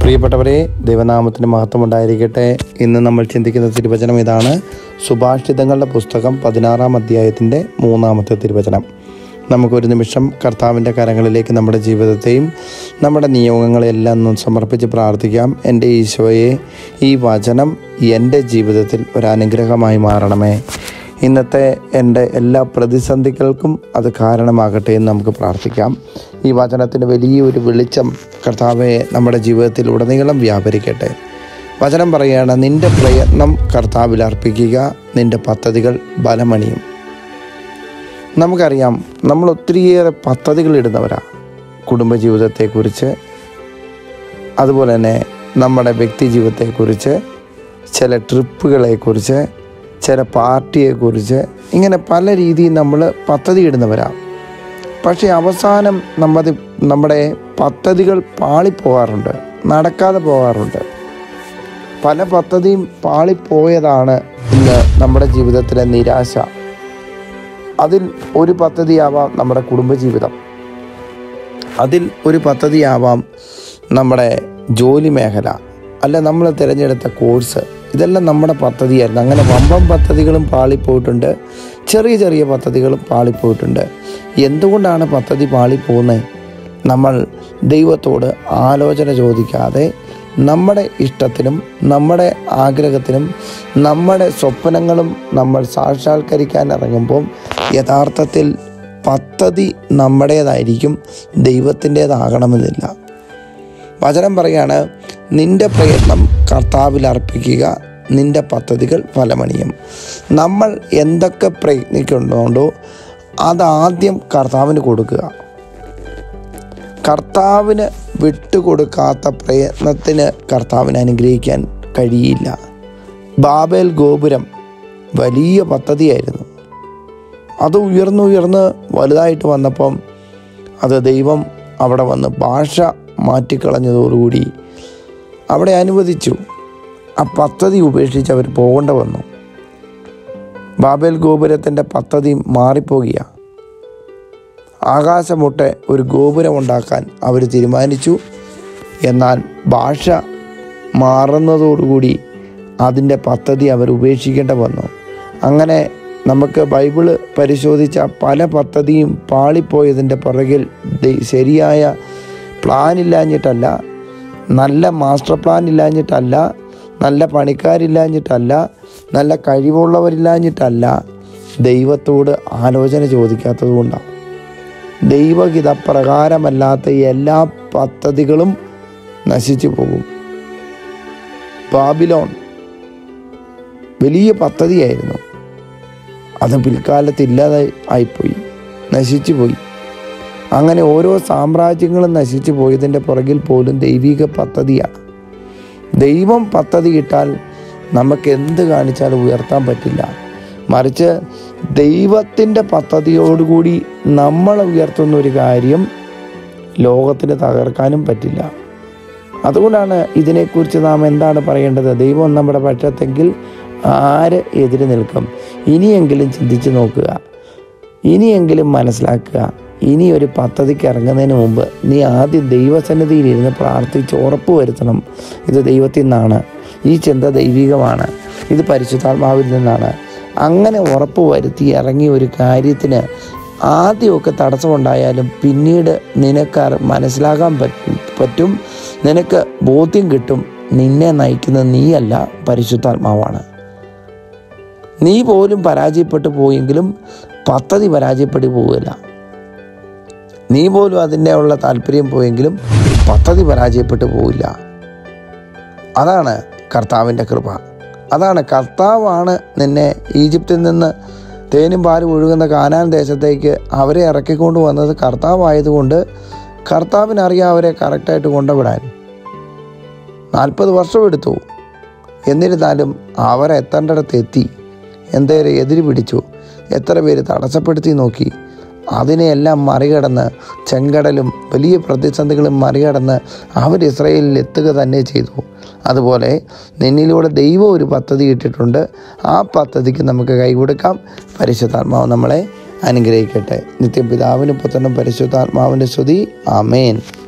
പ്രിയപ്പെട്ടവരെ ദൈവനാമത്തിന് മഹത്വം ഉണ്ടായിരിക്കട്ടെ ഇന്ന് നമ്മൾ ചിന്തിക്കുന്ന തിരുവചനം ഇതാണ് സുഭാഷിതങ്ങളുടെ പുസ്തകം പതിനാറാം അധ്യായത്തിൻ്റെ മൂന്നാമത്തെ തിരുവചനം നമുക്കൊരു നിമിഷം കർത്താവിൻ്റെ കരങ്ങളിലേക്ക് നമ്മുടെ ജീവിതത്തെയും നമ്മുടെ നിയോഗങ്ങളെല്ലാം ഒന്ന് സമർപ്പിച്ച് പ്രാർത്ഥിക്കാം എൻ്റെ ഈശോയെ ഈ വചനം എൻ്റെ ജീവിതത്തിൽ ഒരു അനുഗ്രഹമായി മാറണമേ ഇന്നത്തെ എൻ്റെ എല്ലാ പ്രതിസന്ധികൾക്കും അത് കാരണമാകട്ടെ എന്ന് നമുക്ക് പ്രാർത്ഥിക്കാം ഈ വചനത്തിന് വലിയൊരു വെളിച്ചം കർത്താവെ നമ്മുടെ ജീവിതത്തിൽ ഉടനീളം വ്യാപരിക്കട്ടെ വചനം പറയുകയാണ് നിന്റെ പ്രയത്നം കർത്താവിൽ അർപ്പിക്കുക നിന്റെ പദ്ധതികൾ ബലമണിയും നമുക്കറിയാം നമ്മൾ ഒത്തിരിയേറെ പദ്ധതികൾ ഇടുന്നവരാ കുടുംബജീവിതത്തെക്കുറിച്ച് അതുപോലെ തന്നെ നമ്മുടെ വ്യക്തി ജീവിതത്തെക്കുറിച്ച് ചില ട്രിപ്പുകളെക്കുറിച്ച് ചില പാർട്ടിയെക്കുറിച്ച് ഇങ്ങനെ പല രീതിയിൽ നമ്മൾ പദ്ധതി ഇടുന്നവരാ പക്ഷേ അവസാനം നമ്മത് നമ്മുടെ പദ്ധതികൾ പാളിപ്പോകാറുണ്ട് നടക്കാതെ പോകാറുണ്ട് പല പദ്ധതിയും പാളിപ്പോയതാണ് ഇന്ന് നമ്മുടെ ജീവിതത്തിലെ നിരാശ അതിൽ ഒരു പദ്ധതിയാവാം നമ്മുടെ കുടുംബജീവിതം അതിൽ ഒരു പദ്ധതിയാവാം നമ്മുടെ ജോലി മേഖല അല്ല നമ്മൾ തിരഞ്ഞെടുത്ത കോഴ്സ് ഇതെല്ലാം നമ്മുടെ പദ്ധതിയായിരുന്നു അങ്ങനെ വമ്പം പദ്ധതികളും പാളിപ്പോയിട്ടുണ്ട് ചെറിയ ചെറിയ പദ്ധതികളും പാളിപ്പോയിട്ടുണ്ട് എന്തുകൊണ്ടാണ് പദ്ധതി പാളിപ്പോകുന്നത് നമ്മൾ ദൈവത്തോട് ആലോചന ചോദിക്കാതെ നമ്മുടെ ഇഷ്ടത്തിനും നമ്മുടെ ആഗ്രഹത്തിനും നമ്മുടെ സ്വപ്നങ്ങളും നമ്മൾ സാക്ഷാത്കരിക്കാൻ ഇറങ്ങുമ്പോൾ യഥാർത്ഥത്തിൽ പദ്ധതി നമ്മുടേതായിരിക്കും ദൈവത്തിൻ്റേതാകണമെന്നില്ല വചനം പറയാണ് നിന്റെ പ്രയത്നം കർത്താവിൽ അർപ്പിക്കുക നിന്റെ പദ്ധതികൾ ഫലമണിയും നമ്മൾ എന്തൊക്കെ പ്രയത്നിക്കുന്നുണ്ടോ അതാദ്യം കർത്താവിന് കൊടുക്കുക കർത്താവിന് വിട്ടുകൊടുക്കാത്ത പ്രയത്നത്തിന് കർത്താവിനെ അനുഗ്രഹിക്കാൻ കഴിയില്ല ബാബേൽ ഗോപുരം വലിയ പദ്ധതിയായിരുന്നു അത് ഉയർന്നു ഉയർന്ന് വലുതായിട്ട് വന്നപ്പം അത് ദൈവം അവിടെ വന്ന് ഭാഷ മാറ്റിക്കളഞ്ഞതോടുകൂടി അവിടെ അനുവദിച്ചു ആ പദ്ധതി ഉപേക്ഷിച്ച് അവർ പോകേണ്ട വന്നു ബാബേൽ ഗോപുരത്തിൻ്റെ പദ്ധതി മാറിപ്പോകുക ആകാശമുട്ടെ ഒരു ഗോപുരം ഉണ്ടാക്കാൻ അവർ തീരുമാനിച്ചു എന്നാൽ ഭാഷ മാറുന്നതോടുകൂടി അതിൻ്റെ പദ്ധതി അവർ ഉപേക്ഷിക്കേണ്ട വന്നു അങ്ങനെ നമുക്ക് ബൈബിള് പരിശോധിച്ച പല പദ്ധതിയും പാളിപ്പോയതിൻ്റെ പുറകിൽ ദൈ- ശരിയായ പ്ലാൻ ഇല്ലാഞ്ഞിട്ടല്ല നല്ല മാസ്റ്റർ പ്ലാൻ ഇല്ലാഞ്ഞിട്ടല്ല നല്ല പണിക്കാരില്ലാഞ്ഞിട്ടല്ല നല്ല കഴിവുള്ളവരില്ലാഞ്ഞിട്ടല്ല ദൈവത്തോട് ആലോചന ചോദിക്കാത്തത് കൊണ്ടാണ് ദൈവഹിത പ്രകാരമല്ലാത്ത എല്ലാ പദ്ധതികളും നശിച്ചു പോകും ബാബിലോൺ വലിയ പദ്ധതിയായിരുന്നു അത് പിൽക്കാലത്ത് ഇല്ലാതെ ആയിപ്പോയി നശിച്ചു പോയി അങ്ങനെ ഓരോ സാമ്രാജ്യങ്ങളും നശിച്ചു പോയതിൻ്റെ പുറകിൽ പോലും ദൈവിക പദ്ധതിയാണ് ദൈവം പദ്ധതി ഇട്ടാൽ നമുക്ക് എന്ത് കാണിച്ചാലും ഉയർത്താൻ പറ്റില്ല മറിച്ച് ദൈവത്തിൻ്റെ പദ്ധതിയോടുകൂടി നമ്മൾ ഉയർത്തുന്ന ഒരു കാര്യം ലോകത്തിന് തകർക്കാനും പറ്റില്ല അതുകൊണ്ടാണ് ഇതിനെക്കുറിച്ച് നാം എന്താണ് പറയേണ്ടത് ദൈവം നമ്മുടെ പക്ഷത്തെങ്കിൽ ആര് എതിര് നിൽക്കും ഇനിയെങ്കിലും ചിന്തിച്ച് നോക്കുക ഇനിയെങ്കിലും മനസ്സിലാക്കുക ഇനി ഒരു പദ്ധതിക്ക് ഇറങ്ങുന്നതിന് മുമ്പ് നീ ആദ്യം ദൈവസന്നിധിയിൽ ഇരുന്ന് പ്രാർത്ഥിച്ച് ഉറപ്പ് വരുത്തണം ഇത് ദൈവത്തിൽ നിന്നാണ് ഈ ചിന്ത ദൈവികമാണ് ഇത് പരിശുദ്ധാത്മാവിൽ നിന്നാണ് അങ്ങനെ ഉറപ്പ് വരുത്തി ഇറങ്ങിയ ഒരു കാര്യത്തിന് ആദ്യമൊക്കെ തടസ്സമുണ്ടായാലും പിന്നീട് നിനക്ക് അറി- മനസ്സിലാക്കാൻ പറ്റും പറ്റും നിനക്ക് ബോധ്യം കിട്ടും നിന്നെ നയിക്കുന്ന നീയല്ല പരിശുദ്ധാത്മാവാണ് നീ പോലും പരാജയപ്പെട്ടു പോയെങ്കിലും പദ്ധതി പരാജയപ്പെട്ടു പോവുകയില്ല നീ പോലും അതിൻ്റെ ഉള്ള താല്പര്യം പോയെങ്കിലും പദ്ധതി പരാജയപ്പെട്ടു പോവില്ല അതാണ് കർത്താവിൻ്റെ കൃപ അതാണ് കർത്താവാണ് നിന്നെ ഈജിപ്തിൽ നിന്ന് തേനും പാലും ഒഴുകുന്ന കാനാൻ ദേശത്തേക്ക് അവരെ ഇറക്കിക്കൊണ്ട് വന്നത് കർത്താവായതുകൊണ്ട് കർത്താവിനറിയാം അവരെ കറക്റ്റായിട്ട് കൊണ്ടുവിടാൻ നാൽപ്പത് വർഷം എടുത്തു എന്നിരുന്നാലും അവരെത്തേണ്ടിടത്ത് എത്തി എന്തേരെ എതിര് പിടിച്ചു എത്ര പേര് തടസ്സപ്പെടുത്തി നോക്കി അതിനെയെല്ലാം മറികടന്ന് ചെങ്കടലും വലിയ പ്രതിസന്ധികളും മറികടന്ന് അവർ ഇസ്രയേലിൽ എത്തുക തന്നെ ചെയ്തു അതുപോലെ നിന്നിലൂടെ ദൈവം ഒരു പദ്ധതി ഇട്ടിട്ടുണ്ട് ആ പദ്ധതിക്ക് നമുക്ക് കൈകൊടുക്കാം പരിശുദ്ധാത്മാവ് നമ്മളെ അനുഗ്രഹിക്കട്ടെ നിത്യപിതാവിനും പുത്രനും പരിശുദ്ധാത്മാവിൻ്റെ സ്തുതി ആമേൻ